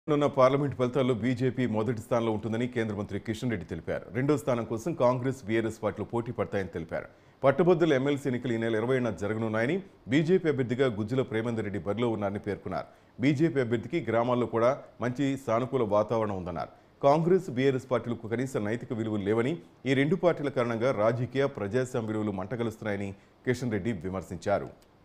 ఉన్న పార్లమెంట్ ఫలితాల్లో బీజేపీ మొదటి స్థానంలో ఉంటుందని కేంద్ర మంత్రి కిషన్ రెడ్డి తెలిపారు రెండో స్థానం కోసం కాంగ్రెస్ బీఆర్ఎస్ పార్టీలు పోటీ పడతాయని తెలిపారు పట్టుబద్దుల ఎమ్మెల్సీ ఎన్నికలు ఈ నెల ఇరవై జరగనున్నాయని బీజేపీ అభ్యర్థిగా గుజ్జుల ప్రేమేందర్ రెడ్డి బరిలో ఉన్నారని పేర్కొన్నారు బీజేపీ అభ్యర్థికి గ్రామాల్లో కూడా మంచి సానుకూల వాతావరణం ఉందన్నారు కాంగ్రెస్ బీఆర్ఎస్ పార్టీలకు కనీస నైతిక విలువలు లేవని ఈ రెండు పార్టీల కారణంగా రాజకీయ ప్రజాస్వామ్య విలువలు మంటగలుస్తున్నాయని కిషన్ రెడ్డి విమర్శించారు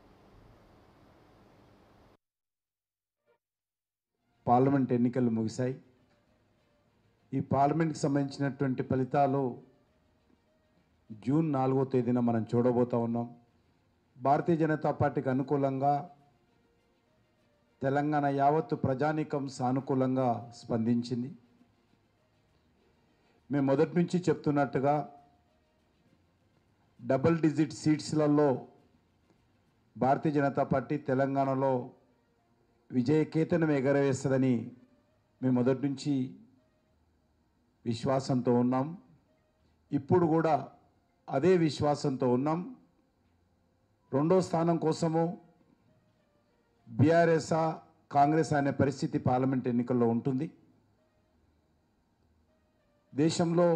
పార్లమెంట్ ఎన్నికలు ముగిశాయి ఈ పార్లమెంట్కి సంబంధించినటువంటి ఫలితాలు జూన్ నాలుగో తేదీన మనం చూడబోతా ఉన్నాం భారతీయ జనతా పార్టీకి అనుకూలంగా తెలంగాణ యావత్తు ప్రజానీకం సానుకూలంగా స్పందించింది మేము మొదటి నుంచి చెప్తున్నట్టుగా డబుల్ డిజిట్ సీట్స్లలో భారతీయ జనతా పార్టీ తెలంగాణలో విజయకేతనం ఎగరవేస్తుందని మేము మొదటి నుంచి విశ్వాసంతో ఉన్నాం ఇప్పుడు కూడా అదే విశ్వాసంతో ఉన్నాం రెండో స్థానం కోసము బీఆర్ఎస్ఆ కాంగ్రెస్ అనే పరిస్థితి పార్లమెంట్ ఎన్నికల్లో ఉంటుంది దేశంలో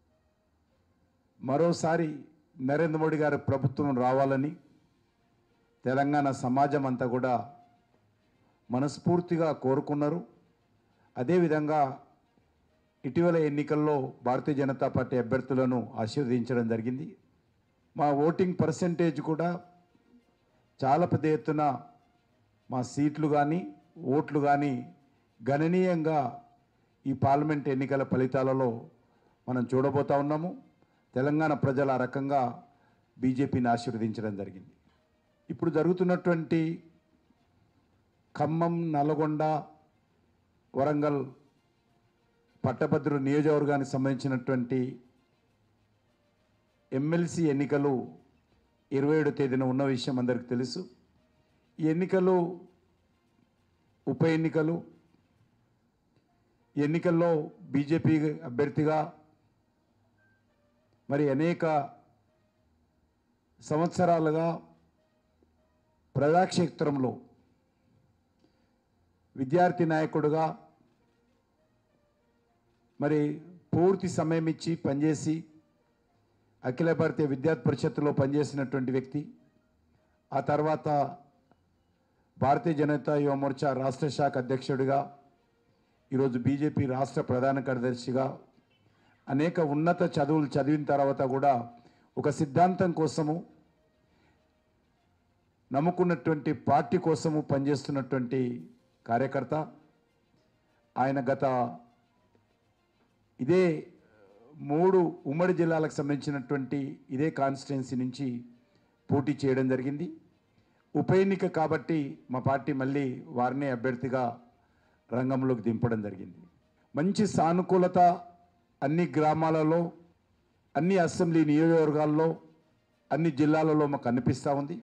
మరోసారి నరేంద్ర మోడీ గారి ప్రభుత్వం రావాలని తెలంగాణ సమాజం అంతా కూడా మనస్ఫూర్తిగా కోరుకున్నారు అదేవిధంగా ఇటీవల ఎన్నికల్లో భారతీయ జనతా పార్టీ అభ్యర్థులను ఆశీర్వదించడం జరిగింది మా ఓటింగ్ పర్సంటేజ్ కూడా చాలా పెద్ద ఎత్తున మా సీట్లు కానీ ఓట్లు కానీ గణనీయంగా ఈ పార్లమెంట్ ఎన్నికల ఫలితాలలో మనం చూడబోతా ఉన్నాము తెలంగాణ ప్రజలు ఆ రకంగా బీజేపీని ఆశీర్వదించడం జరిగింది ఇప్పుడు జరుగుతున్నటువంటి ఖమ్మం నల్గొండ వరంగల్ పట్టభద్రు నియోజకవర్గానికి సంబంధించినటువంటి ఎమ్మెల్సీ ఎన్నికలు ఇరవై ఏడు తేదీన ఉన్న విషయం అందరికీ తెలుసు ఈ ఎన్నికలు ఉప ఎన్నికలు ఈ ఎన్నికల్లో బీజేపీ అభ్యర్థిగా మరి అనేక సంవత్సరాలుగా ప్రజాక్షేత్రంలో విద్యార్థి నాయకుడుగా మరి పూర్తి సమయం ఇచ్చి పనిచేసి అఖిల భారతీయ విద్యార్థి పరిషత్తులో పనిచేసినటువంటి వ్యక్తి ఆ తర్వాత భారతీయ జనతా యువ మోర్చా రాష్ట్ర శాఖ అధ్యక్షుడిగా ఈరోజు బీజేపీ రాష్ట్ర ప్రధాన కార్యదర్శిగా అనేక ఉన్నత చదువులు చదివిన తర్వాత కూడా ఒక సిద్ధాంతం కోసము నమ్ముకున్నటువంటి పార్టీ కోసము పనిచేస్తున్నటువంటి కార్యకర్త ఆయన గత ఇదే మూడు ఉమ్మడి జిల్లాలకు సంబంధించినటువంటి ఇదే కాన్స్టిట్యున్సీ నుంచి పోటీ చేయడం జరిగింది ఉప ఎన్నిక కాబట్టి మా పార్టీ మళ్ళీ వారినే అభ్యర్థిగా రంగంలోకి దింపడం జరిగింది మంచి సానుకూలత అన్ని గ్రామాలలో అన్ని అసెంబ్లీ నియోజకవర్గాల్లో అన్ని జిల్లాలలో మాకు కనిపిస్తూ ఉంది